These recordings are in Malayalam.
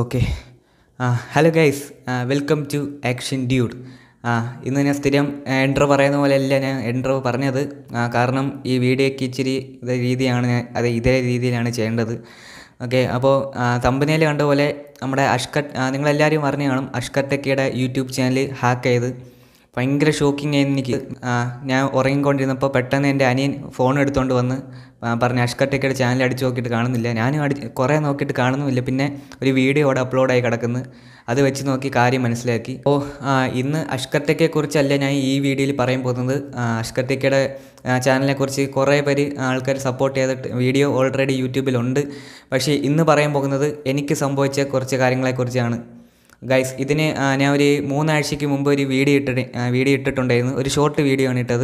ഓക്കെ ആ hello guys welcome to action dude ആ ഇന്ന് ഞാൻ സ്ഥിരം എൻട്രോ പറയുന്ന പോലെയല്ല ഞാൻ എൻട്രോ പറഞ്ഞത് ആ, കാരണം ഈ വീഡിയോയ്ക്ക് ഇച്ചിരി ഇതേ രീതിയാണ് ഞാൻ അത് ഇതേ രീതിയിലാണ് ചെയ്യേണ്ടത് ഓക്കെ അപ്പോൾ തമ്പനയിൽ കണ്ട പോലെ നമ്മുടെ അഷ്കട്ട് ആ, നിങ്ങളെല്ലാവരും അറിഞ്ഞു കാണും അഷ്കർ ടെക്കിയുടെ യൂട്യൂബ് ചാനൽ ഹാക്ക് ചെയ്ത് ഭയങ്കര ഷോക്കിംഗ് ആയിരുന്നു എനിക്ക് ആ, ഞാൻ ഉറങ്ങിക്കൊണ്ടിരുന്നപ്പോൾ പെട്ടെന്ന് എൻ്റെ അനിയൻ ഫോൺ എടുത്തുകൊണ്ട് വന്ന് ആ, പറഞ്ഞു അഷ്കർ ടെക്കയുടെ ചാനൽ അടിച്ച് നോക്കിയിട്ട് കാണുന്നില്ല ഞാനും അടി കുറേ നോക്കിയിട്ട് കാണുന്നുമില്ല പിന്നെ ഒരു വീഡിയോ അവിടെ അപ്ലോഡായി കിടക്കുന്നു അത് വെച്ച് നോക്കി കാര്യം മനസ്സിലാക്കി അപ്പോൾ ഇന്ന് അഷ്കർ ടെക്കയെക്കുറിച്ചല്ല ഞാൻ ഈ വീഡിയോയിൽ പറയാൻ പോകുന്നത് ആ, അഷ്കർ ടെക്കയുടെ ചാനലിനെക്കുറിച്ച് കുറേ പേര് ആൾക്കാർ സപ്പോർട്ട് ചെയ്തിട്ട് വീഡിയോ ഓൾറെഡി യൂട്യൂബിലുണ്ട് പക്ഷേ ഇന്ന് പറയാൻ പോകുന്നത് എനിക്ക് സംഭവിച്ച കുറച്ച് കാര്യങ്ങളെക്കുറിച്ചാണ് ഗൈസ് ഇതിന് ആ, ഞാൻ ഒരു മൂന്നാഴ്ചയ്ക്ക് മുമ്പ് ഒരു വീഡിയോ ഇട്ടിട്ട് ആ, വീഡിയോ ഇട്ടിട്ടുണ്ടായിരുന്നു ഒരു ഷോർട്ട് വീഡിയോ ആണ് ഇട്ടത്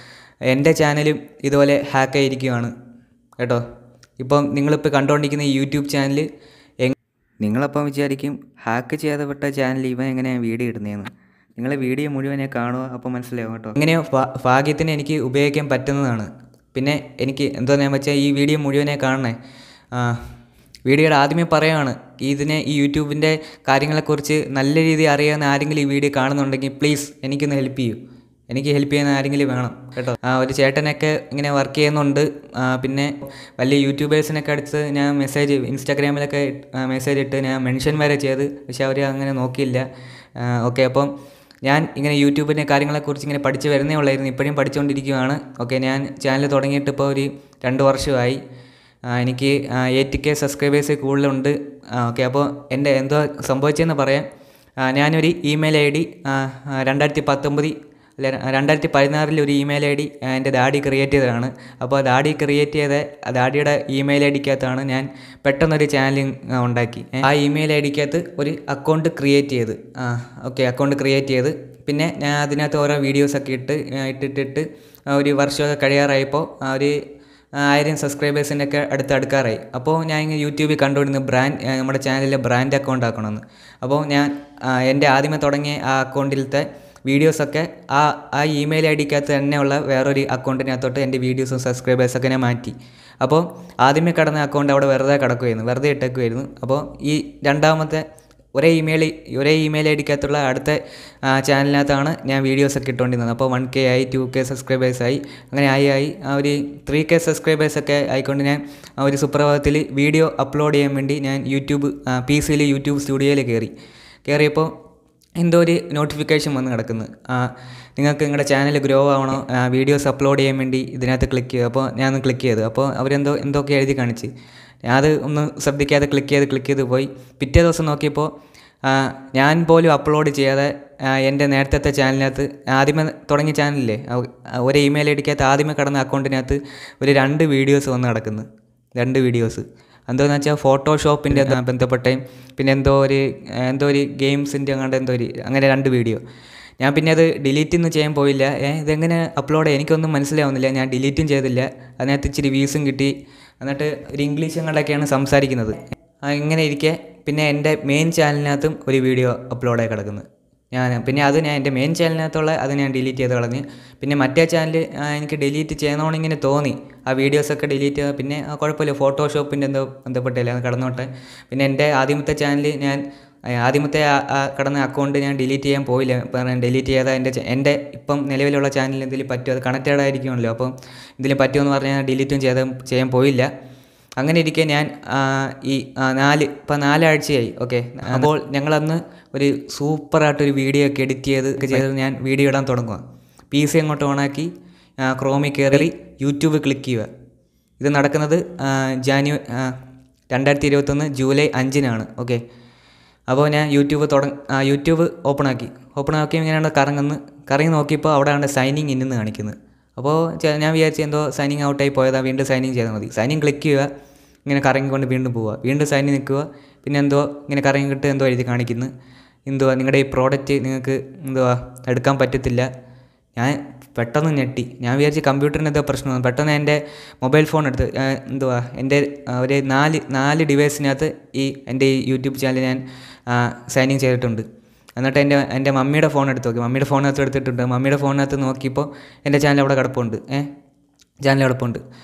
എൻ്റെ ചാനലും ഇതുപോലെ ഹാക്ക് ആയിരിക്കുകയാണ് കേട്ടോ ഇപ്പം നിങ്ങളിപ്പോൾ കണ്ടുകൊണ്ടിരിക്കുന്ന ഈ യൂട്യൂബ് ചാനൽ എങ് നിങ്ങളപ്പം വിചാരിക്കും ഹാക്ക് ചെയ്തപ്പെട്ട ചാനൽ ഇവൻ എങ്ങനെയാണ് വീഡിയോ ഇടുന്നതെന്ന് നിങ്ങൾ വീഡിയോ മുഴുവനെ കാണുക അപ്പോൾ മനസ്സിലാവും കേട്ടോ എങ്ങനെയോ ഭാ- ഭാഗ്യത്തിന് എനിക്ക് ഉപയോഗിക്കാൻ പറ്റുന്നതാണ് പിന്നെ എനിക്ക് എന്താണെന്ന് വെച്ചാൽ ഈ വീഡിയോ മുഴുവനെ കാണണേ ആ, വീഡിയോയുടെ ആദ്യമേ പറയുകയാണ് ഇതിനെ ഈ യൂട്യൂബിൻ്റെ കാര്യങ്ങളെക്കുറിച്ച് നല്ല രീതിയിൽ അറിയാവുന്ന ആരെങ്കിലും ഈ വീഡിയോ കാണുന്നുണ്ടെങ്കിൽ പ്ലീസ് എനിക്കൊന്ന് ഹെൽപ്പ് ചെയ്യൂ എനിക്ക് ഹെൽപ്പ് ചെയ്യുന്ന ആരെങ്കിലും വേണം കേട്ടോ ആ, ഒരു ചേട്ടനൊക്കെ ഇങ്ങനെ വർക്ക് ചെയ്യുന്നുണ്ട് ആ, പിന്നെ വലിയ യൂട്യൂബേഴ്സിനൊക്കെ അടുത്ത് ഞാൻ മെസ്സേജ് ഇൻസ്റ്റാഗ്രാമിലൊക്കെ മെസ്സേജ് ഇട്ട് ഞാൻ മെൻഷൻ വരെ ചെയ്ത് പക്ഷെ അവർ അങ്ങനെ നോക്കിയില്ല ഓക്കെ അപ്പം ഞാൻ ഇങ്ങനെ യൂട്യൂബിൻ്റെ കാര്യങ്ങളെക്കുറിച്ച് ഇങ്ങനെ പഠിച്ച് വരുന്നേ ഉള്ളായിരുന്നു ഇപ്പോഴും പഠിച്ചുകൊണ്ടിരിക്കുകയാണ് ഓക്കെ ഞാൻ ചാനൽ തുടങ്ങിയിട്ട് ഇപ്പോൾ ഒരു രണ്ട് വർഷമായി ആ, എനിക്ക് എയ്റ്റ് കെ സബ്സ്ക്രൈബേഴ്സ് കൂടുതലുണ്ട് ഓക്കെ അപ്പോൾ എൻ്റെ എന്തോ സംഭവിച്ചതെന്ന് പറയാം ആ, ഞാനൊരു ഇമെയിൽ ഐ ഡി രണ്ടായിരത്തി പത്തൊമ്പത് അല്ല രണ്ടായിരത്തി പതിനാറിൽ ഒരു ഇമെയിൽ ഐ ഡി എൻ്റെ ഡാഡി ക്രിയേറ്റ് ചെയ്തതാണ് അപ്പോൾ ആ ഡാഡി ക്രിയേറ്റ് ചെയ്ത ആ ഡാഡിയുടെ ഇമെയിൽ ഐ ഡിക്കകത്താണ് ഞാൻ പെട്ടെന്നൊരു ചാനൽ ഉണ്ടാക്കി ഏ, ആ ഇമെയിൽ ഐ ഡിക്കകത്ത് ഒരു അക്കൗണ്ട് ക്രിയേറ്റ് ചെയ്ത് ആ ഓക്കെ അക്കൗണ്ട് ക്രിയേറ്റ് ചെയ്ത് പിന്നെ ഞാൻ അതിനകത്ത് ഓരോ വീഡിയോസൊക്കെ ഇട്ട് ആ, ഇട്ടിട്ടിട്ട് ആ, ഒരു വർഷമൊക്കെ കഴിയാറായപ്പോൾ ആ ഒരു ആയിരം സബ്സ്ക്രൈബേഴ്സിൻ്റെ ഒക്കെ അടുത്ത് അടുക്കാറായി അപ്പോൾ ഞാൻ ഇങ്ങനെ യൂട്യൂബിൽ കണ്ടുകൊണ്ടിരുന്ന ബ്രാൻഡ് ആ, നമ്മുടെ ചാനലിലെ ബ്രാൻഡ് അക്കൗണ്ട് ആക്കണമെന്ന് അപ്പോൾ ഞാൻ ആ, എൻ്റെ ആദ്യമേ തുടങ്ങിയ ആ അക്കൗണ്ടിലത്തെ വീഡിയോസൊക്കെ ആ ആ ഇമെയിൽ ഐ ഡിക്കകത്ത് തന്നെയുള്ള വേറൊരു അക്കൗണ്ടിനകത്തോട്ട് എൻ്റെ വീഡിയോസും സബ്സ്ക്രൈബേഴ്സൊക്കെ ഞാൻ മാറ്റി അപ്പോൾ ആദ്യമേ കിടന്ന അക്കൗണ്ട് അവിടെ വെറുതെ കിടക്കുമായിരുന്നു വെറുതെ ഇട്ടേക്കുമായിരുന്നു അപ്പോൾ ഈ രണ്ടാമത്തെ ഒരേ ഇമെയിൽ ഒരേ ഇമെയിൽ ഐ ഡിക്കകത്തുള്ള അടുത്ത ആ, ചാനലിനകത്താണ് ഞാൻ വീഡിയോസൊക്കെ ഇട്ടുകൊണ്ടിരുന്നത് അപ്പോൾ വൺ കെ ആയി ടു കെ സബ്സ്ക്രൈബേഴ്സായി അങ്ങനെ ആയി ആയി ആ ഒരു ത്രീ കെ സബ്സ്ക്രൈബേഴ്സൊക്കെ ആയിക്കൊണ്ട് ഞാൻ ആ ഒരു സുപ്രഭാതത്തിൽ വീഡിയോ അപ്ലോഡ് ചെയ്യാൻ വേണ്ടി ഞാൻ യൂട്യൂബ് പി സിയിൽ യൂട്യൂബ് സ്റ്റുഡിയോയിൽ കയറി കയറിയപ്പോൾ എന്തോ ഒരു നോട്ടിഫിക്കേഷൻ വന്ന് കിടക്കുന്നു ആ, നിങ്ങൾക്ക് നിങ്ങളുടെ ചാനൽ ഗ്രോ ആവണോ വീഡിയോസ് അപ്ലോഡ് ചെയ്യാൻ വേണ്ടി ഇതിനകത്ത് ക്ലിക്ക് ചെയ്തു അപ്പോൾ ഞാൻ ഒന്ന് ക്ലിക്ക് ചെയ്തു അപ്പോൾ അവരെന്തോ എന്തൊക്കെ എഴുതി കാണിച്ച് ഞാൻ അത് ഒന്ന് ശ്രദ്ധിക്കാതെ ക്ലിക്ക് ചെയ്ത് ക്ലിക്ക് ചെയ്ത് പോയി പിറ്റേ ദിവസം നോക്കിയപ്പോൾ ആ, ഞാൻ പോലും അപ്ലോഡ് ചെയ്യാതെ ആ, എൻ്റെ നേരത്തെ ചാനലിനകത്ത് ആദ്യമേ തുടങ്ങിയ ചാനലില്ലേ ആ, ഒരു ഇമെയിൽ ഐ ഡിക്കകത്ത് ആദ്യമേ കിടന്ന അക്കൗണ്ടിനകത്ത് ഒരു രണ്ട് വീഡിയോസ് വന്ന് കിടക്കുന്നു രണ്ട് വീഡിയോസ് എന്താണെന്ന് വെച്ചാൽ ഫോട്ടോഷോപ്പിൻ്റെ ബന്ധപ്പെട്ട പിന്നെ എന്തോ ഒരു എന്തോ ഒരു ഗെയിംസിൻ്റെ അങ്ങോട്ട് എന്തോ ഒരു അങ്ങനെ രണ്ട് വീഡിയോ ഞാൻ പിന്നെ അത് ഡിലീറ്റ് ഒന്നും ചെയ്യാൻ പോയില്ല ഏ ഇതെങ്ങനെ അപ്ലോഡ് ചെയ്യാം എനിക്കൊന്നും മനസ്സിലാവുന്നില്ല ഞാൻ ഡിലീറ്റും ചെയ്തില്ല അതിനകത്ത് ഇച്ചിരി വ്യൂസും കിട്ടി എന്നിട്ട് ഒരു ഇംഗ്ലീഷ് അങ്ങോട്ടൊക്കെയാണ് സംസാരിക്കുന്നത് ആ, ഇങ്ങനെ ഇരിക്കെ പിന്നെ എൻ്റെ മെയിൻ ചാനലിനകത്തും ഒരു വീഡിയോ അപ്ലോഡായി കിടക്കുന്നു ഞാൻ പിന്നെ അത് ഞാൻ എൻ്റെ മെയിൻ ചാനലിനകത്തുള്ള അത് ഞാൻ ഡിലീറ്റ് ചെയ്ത് കളഞ്ഞ് പിന്നെ മറ്റേ ചാനൽ എനിക്ക് ഡിലീറ്റ് ചെയ്യണമെന്ന് ഇങ്ങനെ തോന്നി ആ വീഡിയോസൊക്കെ ഡിലീറ്റ് ചെയ്ത് പിന്നെ ആ കുഴപ്പമില്ല ഫോട്ടോഷോപ്പിൻ്റെ എന്തോ ബന്ധപ്പെട്ടില്ല അത് കടന്നോട്ടെ പിന്നെ എൻ്റെ ആദ്യമത്തെ ചാനൽ ഞാൻ ആ, ആദ്യമത്തെ ആ ആ കിടന്ന അക്കൗണ്ട് ഞാൻ ഡിലീറ്റ് ചെയ്യാൻ പോയില്ല പറയാൻ ഡിലീറ്റ് ചെയ്താൽ എൻ്റെ ചാ- എൻ്റെ ഇപ്പം നിലവിലുള്ള ചാനലിൽ എന്തെങ്കിലും പറ്റുമോ അത് കണക്റ്റഡ് ആയിരിക്കുമല്ലോ അപ്പം എന്തെങ്കിലും പറ്റുമെന്ന് പറഞ്ഞാൽ ഞാൻ ഡിലീറ്റും ചെയ്ത് ചെയ്യാൻ പോയില്ല അങ്ങനെ ഇരിക്കെ ഞാൻ ആ, ഈ ആ, നാല് ഇപ്പം നാലാഴ്ചയായി ഓക്കെ അപ്പോൾ ഞങ്ങളന്ന് ഒരു സൂപ്പറായിട്ടൊരു വീഡിയോ ഒക്കെ എഡിറ്റ് ചെയ്ത് ഒക്കെ ചെയ്ത് ഞാൻ വീഡിയോ ഇടാൻ തുടങ്ങുക പി സി അങ്ങോട്ട് ഓണാക്കി ക്രോമിൽ കയറി യൂട്യൂബ് ക്ലിക്ക് ചെയ്യുക ഇത് നടക്കുന്നത് ജാനു രണ്ടായിരത്തി ഇരുപത്തൊന്ന് ജൂലൈ അഞ്ചിനാണ് ഓക്കെ അപ്പോൾ ഞാൻ യൂട്യൂബ് തുടങ്ങ ആ, യൂട്യൂബ് ഓപ്പൺ ആക്കി ഓപ്പൺ ആക്കി ഇങ്ങനെയാണ് കറങ്ങുന്നു കറങ്ങി നോക്കിയപ്പോൾ അവിടെയാണ് സൈനിങ് ഇന്നെന്ന് കാണിക്കുന്നത് അപ്പോൾ ചെ- ഞാൻ വിചാരിച്ചു എന്തോ സൈനിങ് ഔട്ടായി പോയതാ വീണ്ടും സൈനിങ് ചെയ്താൽ മതി സൈനിങ് ക്ലിക്ക് ചെയ്യുക ഇങ്ങനെ കറങ്ങിക്കൊണ്ട് വീണ്ടും പോവുക വീണ്ടും സൈനിങ് നിൽക്കുക പിന്നെ എന്തോ ഇങ്ങനെ കറങ്ങിയിട്ട് എന്തോ എഴുതി കാണിക്കുന്നു എന്തുവാ നിങ്ങളുടെ ഈ പ്രോഡക്റ്റ് നിങ്ങൾക്ക് എന്തുവാ എടുക്കാൻ പറ്റത്തില്ല ഞാൻ പെട്ടെന്ന് ഞെട്ടി ഞാൻ വിചാരിച്ചു കമ്പ്യൂട്ടറിന് എന്തോ പ്രശ്നമാണ് പെട്ടെന്ന് എൻ്റെ മൊബൈൽ ഫോൺ എടുത്ത് ആ, എന്തുവാ എൻ്റെ ആ, ഒരു നാല് നാല് ഡിവൈസിനകത്ത് ഈ എൻ്റെ ഈ യൂട്യൂബ് ചാനൽ ഞാൻ സൈനിങ് ചെയ്തിട്ടുണ്ട് എന്നിട്ട് എൻ്റെ എൻ്റെ മമ്മിയുടെ ഫോൺ എടുത്ത് നോക്കി മമ്മിയുടെ ഫോണിനകത്ത് എടുത്തിട്ടുണ്ട് മമ്മിയുടെ ഫോണിനകത്ത് നോക്കിയപ്പോൾ എൻ്റെ ചാനൽ അവിടെ കിടപ്പുണ്ട് ഏ ചാനൽ കിടപ്പുണ്ട്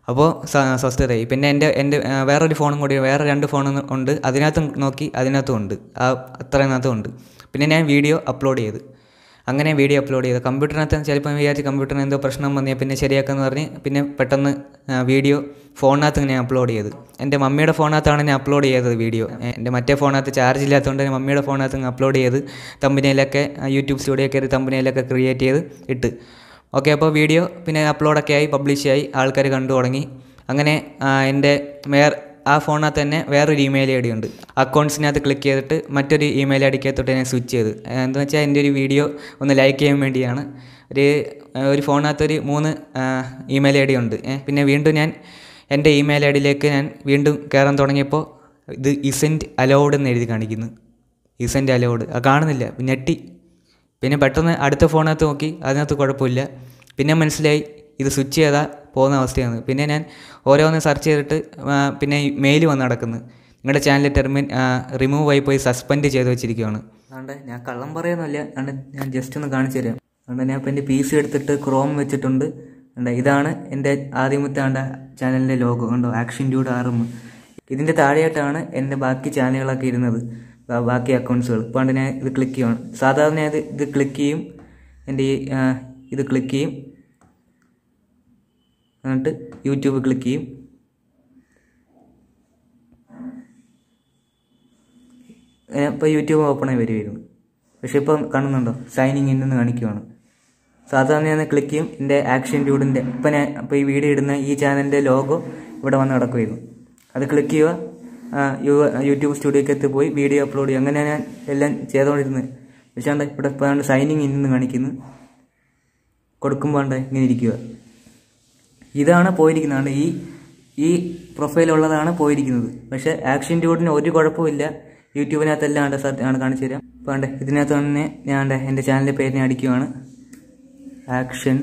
അപ്പോൾ സ്വസ്ഥതയായി പിന്നെ എൻ്റെ എൻ്റെ ആ, വേറൊരു ഫോണും കൂടി വേറെ രണ്ട് ഫോണും ഉണ്ട് അതിനകത്തും നോക്കി അതിനകത്തും ഉണ്ട് ആ അത്രയിനകത്തും ഉണ്ട് പിന്നെ ഞാൻ വീഡിയോ അപ്ലോഡ് ചെയ്ത് അങ്ങനെ വീഡിയോ അപ്ലോഡ് ചെയ്ത് കമ്പ്യൂട്ടറിനകത്ത് ചിലപ്പോൾ വിചാരിച്ച് കമ്പ്യൂട്ടറിന് എന്തോ പ്രശ്നം വന്നാൽ പിന്നെ ശരിയാക്കാമെന്ന് പറഞ്ഞ് പിന്നെ പെട്ടെന്ന് ആ, വീഡിയോ ഫോണിനകത്ത് ഞാൻ അപ്ലോഡ് ചെയ്ത് എൻ്റെ മമ്മിയുടെ ഫോണിനകത്താണ് ഞാൻ അപ്ലോഡ് ചെയ്തത് വീഡിയോ എൻ്റെ മറ്റേ ഫോണിനകത്ത് ചാർജ് ഇല്ലാത്തതുകൊണ്ട് ഞാൻ മമ്മിയുടെ ഫോണിനകത്ത് അപ്ലോഡ് ചെയ്ത് തമ്പനിയിലൊക്കെ യൂട്യൂബ് സ്റ്റുഡിയോ കയറി തമ്പനിയിലൊക്കെ ക്രിയേറ്റ് ചെയ്ത് ഇട്ട് ഓക്കെ അപ്പോൾ വീഡിയോ പിന്നെ അപ്ലോഡൊക്കെ ആയി പബ്ലിഷ് ആയി ആൾക്കാർ കണ്ടു തുടങ്ങി അങ്ങനെ ആ, എൻ്റെ വേറെ ആ ഫോണിനകത്ത് തന്നെ വേറൊരു ഇമെയിൽ ഐ ഡി ഉണ്ട് അക്കൗണ്ട്സിനകത്ത് ക്ലിക്ക് ചെയ്തിട്ട് മറ്റൊരു ഇമെയിൽ ഐ ഡിക്കകത്തോട്ട് ഞാൻ സ്വിച്ച് ചെയ്ത് എന്താ വെച്ചാൽ എൻ്റെ ഒരു വീഡിയോ ഒന്ന് ലൈക്ക് ചെയ്യാൻ വേണ്ടിയാണ് ഒരു ഒരു ഫോണിനകത്ത് ഒരു മൂന്ന് ഇമെയിൽ ഐ ഡി ഉണ്ട് ഏ, പിന്നെ വീണ്ടും ഞാൻ എൻ്റെ ഇമെയിൽ ഐ ഡിയിലേക്ക് ഞാൻ വീണ്ടും കയറാൻ തുടങ്ങിയപ്പോൾ ഇത് ഇസെൻറ്റ് അലൗഡ് എന്ന് എഴുതി കാണിക്കുന്നു ഇസെൻറ്റ് അലൗഡ് അത് കാണുന്നില്ല ഞെട്ടി പിന്നെ പെട്ടെന്ന് അടുത്ത ഫോണിനകത്ത് നോക്കി അതിനകത്ത് കുഴപ്പമില്ല പിന്നെ മനസ്സിലായി ഇത് സ്വിച്ച് ചെയ്താൽ പോകുന്ന അവസ്ഥയാണ് പിന്നെ ഞാൻ ഓരോന്ന് സെർച്ച് ചെയ്തിട്ട് ആ, പിന്നെ മെയിൽ വന്ന് നടക്കുന്നു നിങ്ങളുടെ ചാനൽ ടെർമിൻ റിമൂവ് ആയി പോയി സസ്പെൻഡ് ചെയ്ത് വെച്ചിരിക്കുകയാണ് അതുകൊണ്ട് ഞാൻ കള്ളം പറയുന്നില്ല അതുകൊണ്ട് ഞാൻ ജസ്റ്റ് ഒന്ന് കാണിച്ചു തരാം അതുകൊണ്ട് ഞാൻ ഇപ്പോൾ എൻ്റെ പി സി എടുത്തിട്ട് ക്രോം വെച്ചിട്ടുണ്ട് കണ്ടോ ഇതാണ് എൻ്റെ ആദ്യമത്തെ കണ്ട ചാനലിൻ്റെ ലോഗോ കണ്ടോ ആക്ഷൻ ഡ്യൂഡ് ആറും ഇതിൻ്റെ താഴെയായിട്ടാണ് എൻ്റെ ബാക്കി ചാനലുകളൊക്കെ ഇരുന്നത് ബാ- ബാക്കി അക്കൗണ്ട്സുകൾ ഇപ്പോൾ ഞാൻ ഇത് ക്ലിക്ക് ചെയ്യണം സാധാരണ ഞാൻ ഇത് ഇത് ക്ലിക്ക് ചെയ്യും എൻ്റെ ഈ ആ, ഇത് ക്ലിക്ക് ചെയ്യും എന്നിട്ട് യൂട്യൂബ് ക്ലിക്ക് ചെയ്യും ഇപ്പോൾ യൂട്യൂബ് ഓപ്പൺ ആയി വരുമായിരുന്നു പക്ഷേ ഇപ്പോൾ കാണുന്നുണ്ടോ സൈനിങ് ഇൻ എന്ന് കാണിക്കുവാണ് സാധാരണ ഞാൻ ക്ലിക്ക് ചെയ്യും എൻ്റെ ആക്ഷൻ ഡ്യൂഡിൻ്റെ ഇപ്പം ഞാൻ ഇപ്പോൾ ഈ വീഡിയോ ഇടുന്ന ഈ ചാനലിൻ്റെ ലോഗോ ഇവിടെ വന്ന് കിടക്കുമായിരുന്നു അത് ക്ലിക്ക് ചെയ്യുക ആ, യു- യൂട്യൂബ് സ്റ്റുഡിയോക്കകത്ത് പോയി വീഡിയോ അപ്ലോഡ് ചെയ്യും അങ്ങനെ ഞാൻ എല്ലാം ചെയ്തുകൊണ്ടിരുന്നത് പക്ഷേ ആണ്ട് ഇവിടെ ഇപ്പോൾ സൈനിങ് ഇൻ എന്ന് കാണിക്കുന്നു കൊടുക്കുമ്പോൾ ആണ്ട് ഇങ്ങനെ ഇരിക്കുക ഇതാണ് പോയിരിക്കുന്നത് ആണ്ട് ഈ ഈ പ്രൊഫൈലുള്ളതാണ് പോയിരിക്കുന്നത് പക്ഷേ ആക്ഷൻ ഡ്യൂഡിന് ഒരു കുഴപ്പമില്ല യൂട്യൂബിനകത്തെല്ലാം ആണ്ട് സെർച്ച് ആണ് കാണിച്ചു തരാം അപ്പോൾ ആണ്ട് ഇതിനകത്ത് തന്നെ ഞാൻ ആണ്ട് എൻ്റെ ചാനലിൻ്റെ പേര് ഞാൻ അടിക്കുവാണ് ആക്ഷൻ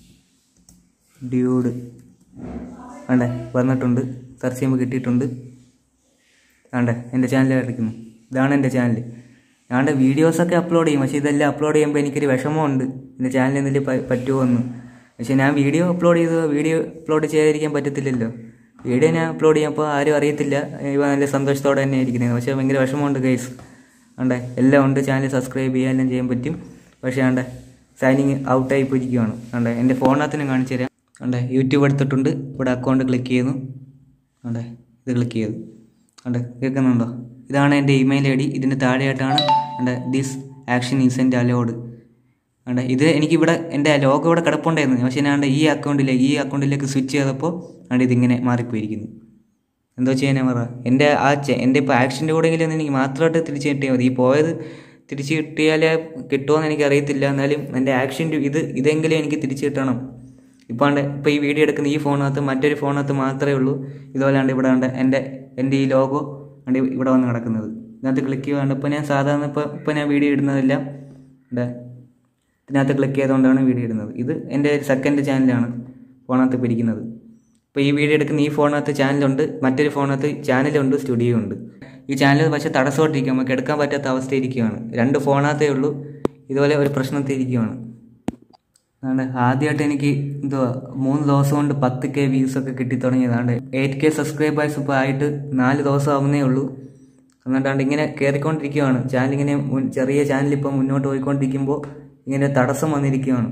ഡ്യൂഡ് വേണ്ടേ വന്നിട്ടുണ്ട് സെർച്ച് ചെയ്യുമ്പോൾ കിട്ടിയിട്ടുണ്ട് വേണ്ടേ എൻ്റെ ചാനൽ അടിക്കുന്നു ഇതാണ് എൻ്റെ ചാനൽ ഞാൻ വീഡിയോസൊക്കെ അപ്ലോഡ് ചെയ്യും പക്ഷേ ഇതെല്ലാം അപ്ലോഡ് ചെയ്യുമ്പോൾ എനിക്കൊരു വിഷമമുണ്ട് എൻ്റെ ചാനലിൽ എന്തെങ്കിലും പ- പറ്റുമോ എന്ന് പക്ഷേ ഞാൻ വീഡിയോ അപ്ലോഡ് ചെയ്ത് വീഡിയോ അപ്ലോഡ് ചെയ്യാതിരിക്കാൻ പറ്റത്തില്ലല്ലോ വീഡിയോ ഞാൻ അപ്ലോഡ് ചെയ്യുമ്പോൾ ആരും അറിയത്തില്ല ഇവ നല്ല സന്തോഷത്തോടെ തന്നെ ഇരിക്കുന്നത് പക്ഷേ ഭയങ്കര വിഷമമുണ്ട് ഗൈസ് ആണ്ടേ എല്ലാം ഉണ്ട് ചാനൽ സബ്സ്ക്രൈബ് ചെയ്യാൻ എല്ലാം ചെയ്യാൻ പറ്റും പക്ഷേ ആണ്ടേ സൈനിങ് ഔട്ടായി പോയിരിക്കുകയാണ് ആണ്ടേ എൻ്റെ ഫോണിനകത്ത് ഞാൻ കാണിച്ചു തരാം ആണ്ടേ യൂട്യൂബ് എടുത്തിട്ടുണ്ട് ഇവിടെ അക്കൗണ്ട് ക്ലിക്ക് ചെയ്യുന്നു ആണ്ടേ ഇത് ക്ലിക്ക് ചെയ്തു ആണ്ടേ കേൾക്കുന്നുണ്ടോ ഇതാണ് എൻ്റെ ഇമെയിൽ ഐ ഡി ഇതിൻ്റെ താഴെയായിട്ടാണ് എൻ്റെ ദിസ് ആക്ഷൻ ഈസെൻ്റ് അലോഡ് ആണ്ടെ ഇത് എനിക്കിവിടെ എൻ്റെ ലോഗോ ഇവിടെ കിടപ്പുണ്ടായിരുന്നു പക്ഷേ ഞാൻ ഈ അക്കൗണ്ടിലേക്ക് ഈ അക്കൗണ്ടിലേക്ക് സ്വിച്ച് ചെയ്തപ്പോൾ ആണ്ട് ഇതിങ്ങനെ മാറിപ്പോയിരിക്കുന്നു എന്തോ ചെയ്യാനാ പറ എൻ്റെ ആ ചെ- എൻ്റെ ഇപ്പോൾ ആക്ഷൻ്റെ കൂടെയെങ്കിലും ഒന്ന് എനിക്ക് മാത്രമായിട്ട് തിരിച്ച് കിട്ടിയാൽ മതി ഈ പോയത് തിരിച്ച് കിട്ടിയാലേ കിട്ടുമോയെന്ന് എനിക്ക് അറിയത്തില്ല എന്നാലും എൻ്റെ ആക്ഷൻ ഇത് ഇതെങ്കിലും എനിക്ക് തിരിച്ച് കിട്ടണം ഇപ്പോൾ ആണ്ട് ഇപ്പോൾ ഈ വീഡിയോ എടുക്കുന്ന ഈ ഫോണിനകത്ത് മറ്റൊരു ഫോണിനകത്ത് മാത്രമേ ഉള്ളൂ ഇതുപോലെ ആണ്ട് ഇവിടെ ഉണ്ട് എൻ്റെ എൻ്റെ ഈ ലോഗോ ആണ്ട് ഇവിടെ വന്ന് കിടക്കുന്നത് ഇതിനകത്ത് ക്ലിക്ക് ചെയ്യാണ്ട് ഇപ്പോൾ ഞാൻ സാധാരണ ഇപ്പോൾ ഇപ്പോൾ ഞാൻ വീഡിയോ ഇടുന്നതെല്ലാം ഇവിടെ ഇതിനകത്ത് ക്ലിക്ക് ചെയ്തുകൊണ്ടാണ് വീഡിയോ ഇടുന്നത് ഇത് എൻ്റെ സെക്കൻഡ് ചാനലാണ് ഫോണിനകത്ത് ഇപ്പോൾ ഇരിക്കുന്നത് ഇപ്പോൾ ഈ വീഡിയോ എടുക്കുന്ന ഈ ഫോണിനകത്ത് ചാനലുണ്ട് മറ്റൊരു ഫോണിനകത്ത് ചാനലുണ്ട് സ്റ്റുഡിയോ ഉണ്ട് ഈ ചാനൽ പക്ഷേ തടസ്സമായിട്ടിരിക്കുക നമുക്ക് എടുക്കാൻ പറ്റാത്ത അവസ്ഥ ഇരിക്കുകയാണ് രണ്ട് ഫോണിനകത്തേ ഉള്ളൂ ഇതുപോലെ ഒരു പ്രശ്നത്തിൽ ഇരിക്കുകയാണ് അതുകൊണ്ട് ആദ്യമായിട്ട് എനിക്ക് എന്തുവാ മൂന്ന് ദിവസം കൊണ്ട് പത്ത് കെ വ്യൂസ് ഒക്കെ കിട്ടി തുടങ്ങിയതാണ്ട് എയ്റ്റ് കെ സബ്സ്ക്രൈബേഴ്സ് ഇപ്പോൾ ആയിട്ട് നാല് ദിവസം ആവുന്നേ ഉള്ളൂ എന്നിട്ടാണ്ട് ഇങ്ങനെ കയറിക്കൊണ്ടിരിക്കുകയാണ് ചാനൽ ഇങ്ങനെ മുൻ- ചെറിയ ചാനൽ ഇപ്പോൾ മുന്നോട്ട് പോയിക്കൊണ്ടിരിക്കുമ്പോൾ ഇങ്ങനെ തടസ്സം വന്നിരിക്കുകയാണ്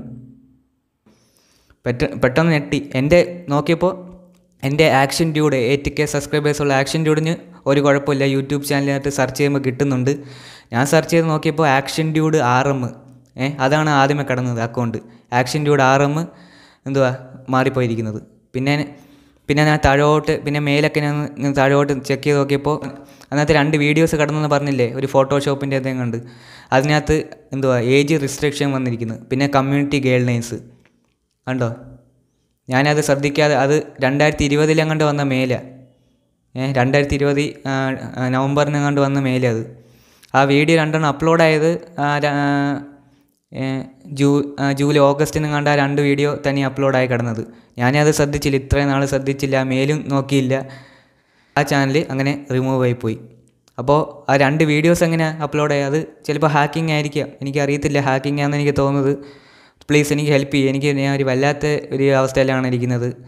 പെട്ട പെട്ടെന്ന് ഞെട്ടി എൻ്റെ നോക്കിയപ്പോൾ എൻ്റെ action dude eight K subscribers ഉള്ള ആക്ഷൻ ഡ്യൂഡിന് ഒരു കുഴപ്പമില്ല യൂട്യൂബ് ചാനലിനകത്ത് സെർച്ച് ചെയ്യുമ്പോൾ കിട്ടുന്നുണ്ട് ഞാൻ സെർച്ച് ചെയ്ത് നോക്കിയപ്പോൾ ആക്ഷൻ ഡ്യൂഡ് ആർ എം ഏ അതാണ് ആദ്യമേ കിടന്നത് account action dude R M എന്തുവാ മാറിപ്പോയിരിക്കുന്നത് പിന്നെ പിന്നെ ഞാൻ താഴോട്ട് പിന്നെ മെയിലൊക്കെ ഞാൻ ഇങ്ങനെ താഴോട്ട് ചെക്ക് ചെയ്ത് നോക്കിയപ്പോൾ അതിനകത്ത് രണ്ട് വീഡിയോസ് കിടന്നെന്ന് പറഞ്ഞില്ലേ ഒരു ഫോട്ടോഷോപ്പിൻ്റെ എന്തെങ്കിലും കണ്ട് അതിനകത്ത് എന്തുവാ ഏജ് റിസ്ട്രിക്ഷൻ വന്നിരിക്കുന്നു പിന്നെ കമ്മ്യൂണിറ്റി ഗൈഡ് ലൈൻസ് കണ്ടോ ഞാനത് ശ്രദ്ധിക്കാതെ അത് രണ്ടായിരത്തി ഇരുപതിലെങ്ങാണ്ട് വന്ന മേല ഏ രണ്ടായിരത്തി ഇരുപത് നവംബറിനെങ്ങാണ്ട് വന്ന മേല അത് ആ വീഡിയോ രണ്ടെണ്ണം അപ്ലോഡായത് ആ, ര- ആ, ഏ, ജൂ ആ, ജൂലൈ ഓഗസ്റ്റിനെങ്ങാണ്ട് ആ രണ്ട് വീഡിയോ തന്നെ അപ്ലോഡായി കിടന്നത് ഞാനത് ശ്രദ്ധിച്ചില്ല ഇത്രയും നാൾ ശ്രദ്ധിച്ചില്ല മേലും നോക്കിയില്ല ആ ചാനൽ അങ്ങനെ റിമൂവ് ആയി പോയി അപ്പോൾ ആ രണ്ട് വീഡിയോസ് എങ്ങനെ അപ്ലോഡ് ആയി അത് ചിലപ്പോൾ ഹാക്കിംഗ് ആയിരിക്കാം എനിക്കറിയത്തില്ല ഹാക്കിംഗ് ആണെന്ന് എനിക്ക് തോന്നുന്നത് പ്ലീസ് എനിക്ക് ഹെൽപ്പ് ചെയ്യും എനിക്ക് ഞാൻ ഒരു വല്ലാത്ത ഒരു അവസ്ഥയിലാണ് ഇരിക്കുന്നത്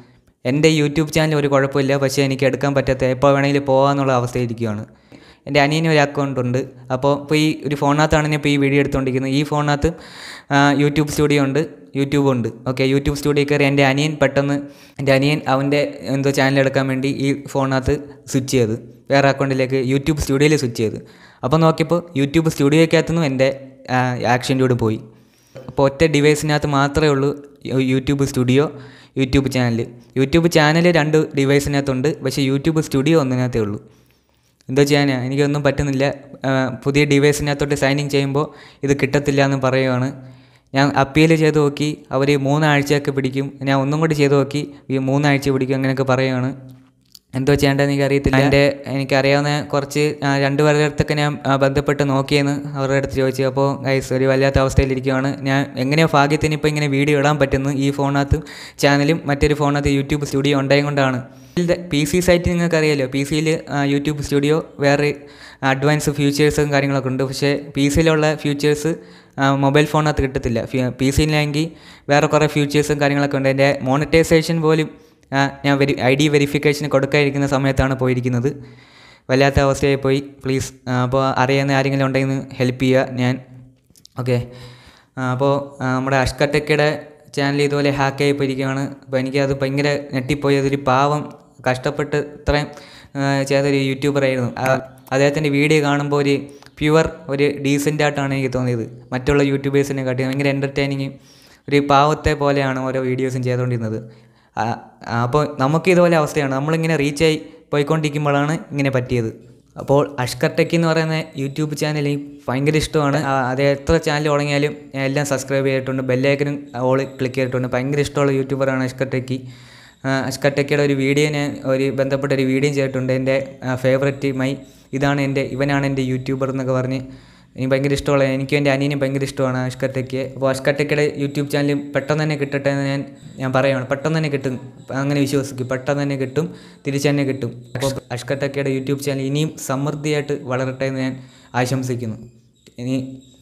എൻ്റെ യൂട്യൂബ് ചാനൽ ഒരു കുഴപ്പമില്ല പക്ഷേ എനിക്ക് എടുക്കാൻ പറ്റാത്ത എപ്പോൾ വേണമെങ്കിലും പോകാമെന്നുള്ള അവസ്ഥയിരിക്കുകയാണ് എൻ്റെ അനിയന് ഒരു അക്കൗണ്ട് ഉണ്ട് അപ്പോൾ ഇപ്പോൾ ഈ ഒരു ഫോണിനകത്താണ് ഞാൻ ഇപ്പോൾ ഈ വീഡിയോ എടുത്തുകൊണ്ടിരിക്കുന്നത് ഈ ഫോണിനകത്ത് ആ, യൂട്യൂബ് സ്റ്റുഡിയോ ഉണ്ട് യൂട്യൂബ് ഉണ്ട് ഓക്കെ യൂട്യൂബ് സ്റ്റുഡിയോ കയറി എൻ്റെ അനിയൻ പെട്ടെന്ന് എൻ്റെ അനിയൻ അവൻ്റെ എന്തോ ചാനൽ എടുക്കാൻ വേണ്ടി ഈ ഫോണിനകത്ത് സ്വിച്ച് ചെയ്ത് വേറെ അക്കൗണ്ടിലേക്ക് യൂട്യൂബ് സ്റ്റുഡിയോയിൽ സ്വിച്ച് ചെയ്ത് അപ്പോൾ നോക്കിയപ്പോൾ യൂട്യൂബ് സ്റ്റുഡിയോയ്ക്കകത്തുനിന്നും എൻ്റെ ആക്ഷൻ ഡ്യൂഡ് പോയി അപ്പോൾ ഒറ്റ ഡിവൈസിനകത്ത് മാത്രമേ ഉള്ളൂ you- YouTube studio YouTube channel YouTube channel രണ്ട് ഡിവൈസിനകത്തുണ്ട് പക്ഷേ യൂട്യൂബ് സ്റ്റുഡിയോ ഒന്നിനകത്തേ ഉള്ളൂ എന്തോ ചെയ്യാനാ എനിക്കൊന്നും പറ്റുന്നില്ല ആ, പുതിയ ഡിവൈസിനകത്തോട്ട് സൈനിങ് ചെയ്യുമ്പോൾ ഇത് കിട്ടത്തില്ല എന്ന് പറയുവാണ് ഞാൻ അപ്പീൽ ചെയ്ത് നോക്കി അവർ മൂന്നാഴ്ചയൊക്കെ പിടിക്കും ഞാൻ ഒന്നും കൂടി ചെയ്ത് നോക്കി ഈ മൂന്നാഴ്ച പിടിക്കും അങ്ങനെയൊക്കെ പറയുവാണ് എന്തോ ചെയ്യേണ്ടതെന്ന് എനിക്ക് അറിയത്തില്ല എൻ്റെ എനിക്കറിയാവുന്ന കുറച്ച് ആ, രണ്ട് പേരുടെ അടുത്തൊക്കെ ഞാൻ ആ, ബന്ധപ്പെട്ട് നോക്കിയെന്ന് അവരുടെ അടുത്ത് ചോദിച്ചു അപ്പോൾ ഗൈസ് ഒരു വല്ലാത്ത അവസ്ഥയിലിരിക്കുകയാണ് ഞാൻ എങ്ങനെയോ ഭാഗ്യത്തിന് ഇപ്പോൾ ഇങ്ങനെ വീഡിയോ ഇടാൻ പറ്റുന്നു ഈ ഫോണിനകത്ത് ചാനലും മറ്റൊരു ഫോണിനകത്ത് യൂട്യൂബ് സ്റ്റുഡിയോ ഉണ്ടായത് കൊണ്ടാണ് പി സി സൈറ്റ് നിങ്ങൾക്ക് അറിയാലോ പി സിയിൽ യൂട്യൂബ് സ്റ്റുഡിയോ വേറെ അഡ്വാൻസ് ഫീച്ചേഴ്സും കാര്യങ്ങളൊക്കെ ഉണ്ട് പക്ഷേ പി സിയിലുള്ള ഫീച്ചേഴ്സ് മൊബൈൽ ഫോണിനകത്ത് കിട്ടത്തില്ല പി സിയിലാണെങ്കിൽ വേറെ കുറേ ഫീച്ചേഴ്സും കാര്യങ്ങളൊക്കെ ഉണ്ട് എൻ്റെ മോണിറ്റൈസേഷൻ പോലും ആ, ഞാൻ വെരി ഐ ഡി വെരിഫിക്കേഷൻ കൊടുക്കാതിരിക്കുന്ന സമയത്താണ് പോയിരിക്കുന്നത് വല്ലാത്ത അവസ്ഥയായി പോയി പ്ലീസ് അപ്പോൾ അറിയാവുന്ന ആരെങ്കിലും ഉണ്ടെങ്കിൽ ഹെൽപ്പ് ചെയ്യുക ഞാൻ ഓക്കെ അപ്പോൾ നമ്മുടെ അഷ്കട്ടക്കയുടെ ചാനൽ ഇതുപോലെ ഹാക്കായി പോയിരിക്കുകയാണ് അപ്പോൾ എനിക്കത് ഭയങ്കര ഞെട്ടിപ്പോയി അതൊരു പാവം കഷ്ടപ്പെട്ട് ഇത്രയും ആ, ചെയ്തൊരു യൂട്യൂബറായിരുന്നു ആ, അദ്ദേഹത്തിൻ്റെ വീഡിയോ കാണുമ്പോൾ ഒരു പ്യുവർ ഒരു ഡീസൻ്റ് ആയിട്ടാണ് എനിക്ക് തോന്നിയത് മറ്റുള്ള യൂട്യൂബേഴ്സിനെ കാട്ടി ഭയങ്കര എൻ്റർടൈനിങ് ഒരു പാവത്തെ പോലെയാണ് ഓരോ വീഡിയോസും ചെയ്തുകൊണ്ടിരുന്നത് ആ, ആ, അപ്പോൾ നമുക്ക് ഇതുപോലെ അവസ്ഥയാണ് നമ്മളിങ്ങനെ റീച്ചായി പോയിക്കൊണ്ടിരിക്കുമ്പോഴാണ് ഇങ്ങനെ പറ്റിയത് അപ്പോൾ അഷ്കർ ടെക്കി എന്ന് പറയുന്ന യൂട്യൂബ് ചാനൽ എനിക്ക് ഭയങ്കര ഇഷ്ടമാണ് ആ, അത് എത്ര ചാനൽ തുടങ്ങിയാലും ഞാൻ എല്ലാം സബ്സ്ക്രൈബ് ചെയ്തിട്ടുണ്ട് ബെല്ലൈക്കനും ഓൾ ക്ലിക്ക് ചെയ്തിട്ടുണ്ട് ഭയങ്കര ഇഷ്ടമുള്ള യൂട്യൂബറാണ് അഷ്കർ ടെക്കി ആ, അഷ്കർ ടെക്കിയുടെ ഒരു വീഡിയോ ഞാൻ ഒരു ബന്ധപ്പെട്ട ഒരു വീഡിയോ ചെയ്തിട്ടുണ്ട് എൻ്റെ ഫേവററ്റ് മൈ ഇതാണ് എൻ്റെ ഇവനാണ് എൻ്റെ യൂട്യൂബർ എന്നൊക്കെ പറഞ്ഞ് എനിക്ക് ഭയങ്കര ഇഷ്ടമുള്ള എനിക്കും എൻ്റെ അനിയനും ഭയങ്കര ഇഷ്ടമാണ് അഷ്കർ ടെക്കിയെ അപ്പോൾ അഷ്കർ ടെക്കിയുടെ യൂട്യൂബ് ചാനൽ പെട്ടെന്ന് തന്നെ കിട്ടട്ടെ എന്ന് ഞാൻ ഞാൻ പറയുകയാണ് പെട്ടെന്ന് തന്നെ കിട്ടും അങ്ങനെ വിശ്വസിക്കും പെട്ടെന്ന് തന്നെ കിട്ടും തിരിച്ചു തന്നെ കിട്ടും അപ്പോൾ അഷ്കർ ടെക്കിയുടെ യൂട്യൂബ് ചാനൽ ഇനിയും സമൃദ്ധിയായിട്ട് വളരട്ടെ എന്ന് ഞാൻ ആശംസിക്കുന്നു ഇനി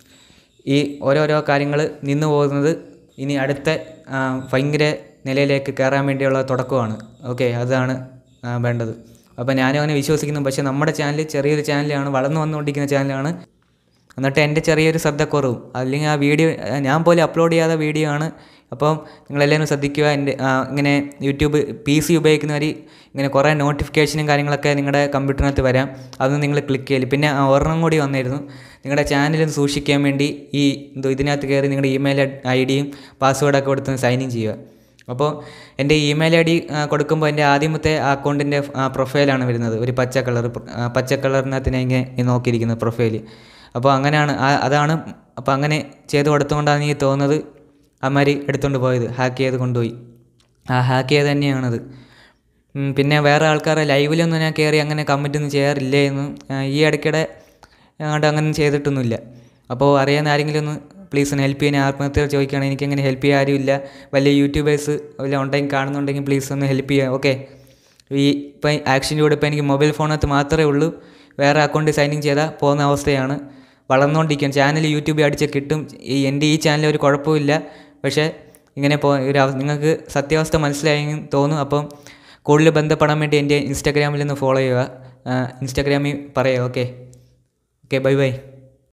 ഈ ഓരോരോ കാര്യങ്ങൾ നിന്നു പോകുന്നത് ഇനി അടുത്ത ആ, ഭയങ്കര നിലയിലേക്ക് കയറാൻ വേണ്ടിയുള്ള തുടക്കമാണ് ഓക്കെ അതാണ് ആ, വേണ്ടത് അപ്പോൾ ഞാനും അങ്ങനെ വിശ്വസിക്കുന്നു പക്ഷേ നമ്മുടെ ചാനൽ ചെറിയൊരു ചാനലാണ് വളർന്നു വന്നുകൊണ്ടിരിക്കുന്ന ചാനലാണ് എന്നിട്ട് എൻ്റെ ചെറിയൊരു ശ്രദ്ധക്കുറവും അല്ലെങ്കിൽ ആ വീഡിയോ ഞാൻ പോലും അപ്ലോഡ് ചെയ്യാത്ത വീഡിയോ ആണ് അപ്പം നിങ്ങളെല്ലാവരും ശ്രദ്ധിക്കുക എൻ്റെ ആ, ഇങ്ങനെ യൂട്യൂബ് പി സി ഉപയോഗിക്കുന്നവർ ഇങ്ങനെ കുറേ നോട്ടിഫിക്കേഷനും കാര്യങ്ങളൊക്കെ നിങ്ങളുടെ കമ്പ്യൂട്ടറിനകത്ത് വരാം അതൊന്നും നിങ്ങൾ ക്ലിക്ക് ചെയ്യില്ല പിന്നെ ആ ഒരെണ്ണം കൂടി വന്നിരുന്നു നിങ്ങളുടെ ചാനൽ സൂക്ഷിക്കാൻ വേണ്ടി ഈ എന്തോ ഇതിനകത്ത് കയറി നിങ്ങളുടെ ഇമെയിൽ ഐ ഡിയും പാസ്വേഡൊക്കെ കൊടുത്ത് സൈൻ ഇൻ ചെയ്യുക അപ്പോൾ എൻ്റെ ഇമെയിൽ ഐ ഡി കൊടുക്കുമ്പോൾ എൻ്റെ ആദ്യമത്തെ അക്കൗണ്ടിൻ്റെ പ്രൊഫൈലാണ് വരുന്നത് ഒരു പച്ച കളർ പച്ച കളറിനകത്ത് ഞാൻ ഇങ്ങനെ നോക്കിയിരിക്കുന്നത് പ്രൊഫൈൽ അപ്പോൾ അങ്ങനെയാണ് ആ- അതാണ് അപ്പോൾ അങ്ങനെ ചെയ്ത് കൊടുത്തുകൊണ്ടാണ് എനിക്ക് തോന്നുന്നത് അമ്മാരി എടുത്തുകൊണ്ട് പോയത് ഹാക്ക് ചെയ്ത് കൊണ്ടുപോയി ആ ഹാക്ക് ചെയ്ത് തന്നെയാണത് ഉം, പിന്നെ വേറെ ആൾക്കാരെ ലൈവിലൊന്നും ഞാൻ കയറി അങ്ങനെ കമൻ്റ് ഒന്നും ചെയ്യാറില്ലേ എന്ന് ആ, ഈ ഇടയ്ക്കിടെ അങ്ങോട്ട് അങ്ങനെ ചെയ്തിട്ടൊന്നുമില്ല അപ്പോൾ അറിയാവുന്ന ആരെങ്കിലും ഒന്ന് പ്ലീസ് ഒന്ന് ഹെൽപ്പ് ചെയ്യാൻ ആത്മഹത്യ ചോദിക്കുകയാണ് എനിക്കങ്ങനെ ഹെൽപ്പ് ചെയ്യാൻ ആരുമില്ല വലിയ യൂട്യൂബേഴ്സ് വല്ല ഉണ്ടെങ്കിൽ കാണുന്നുണ്ടെങ്കിൽ പ്ലീസ് ഒന്ന് ഹെൽപ്പ് ചെയ്യുക ഓക്കെ ഈ ഇപ്പം ആക്ഷൻ്റെ കൂടെ ഇപ്പോൾ എനിക്ക് മൊബൈൽ ഫോണിനകത്ത് മാത്രമേ ഉള്ളൂ വേറെ അക്കൗണ്ട് സൈനിങ് ചെയ്താൽ പോകുന്ന അവസ്ഥയാണ് വളർന്നുകൊണ്ടിരിക്കുകയാണ് ചാനൽ യൂട്യൂബിൽ അടിച്ച് കിട്ടും ഈ എൻ്റെ ഈ ചാനൽ ഒരു കുഴപ്പമില്ല പക്ഷേ ഇങ്ങനെ പോ ഒരു അവ- നിങ്ങൾക്ക് സത്യാവസ്ഥ മനസ്സിലായെന്ന് തോന്നുന്നു അപ്പം കൂടുതൽ ബന്ധപ്പെടാൻ വേണ്ടി എൻ്റെ ഇൻസ്റ്റാഗ്രാമിൽ നിന്ന് ഫോളോ ചെയ്യുക ഇൻസ്റ്റാഗ്രാമിൽ പറയുക ഓക്കെ ഓക്കെ ബൈ ബൈ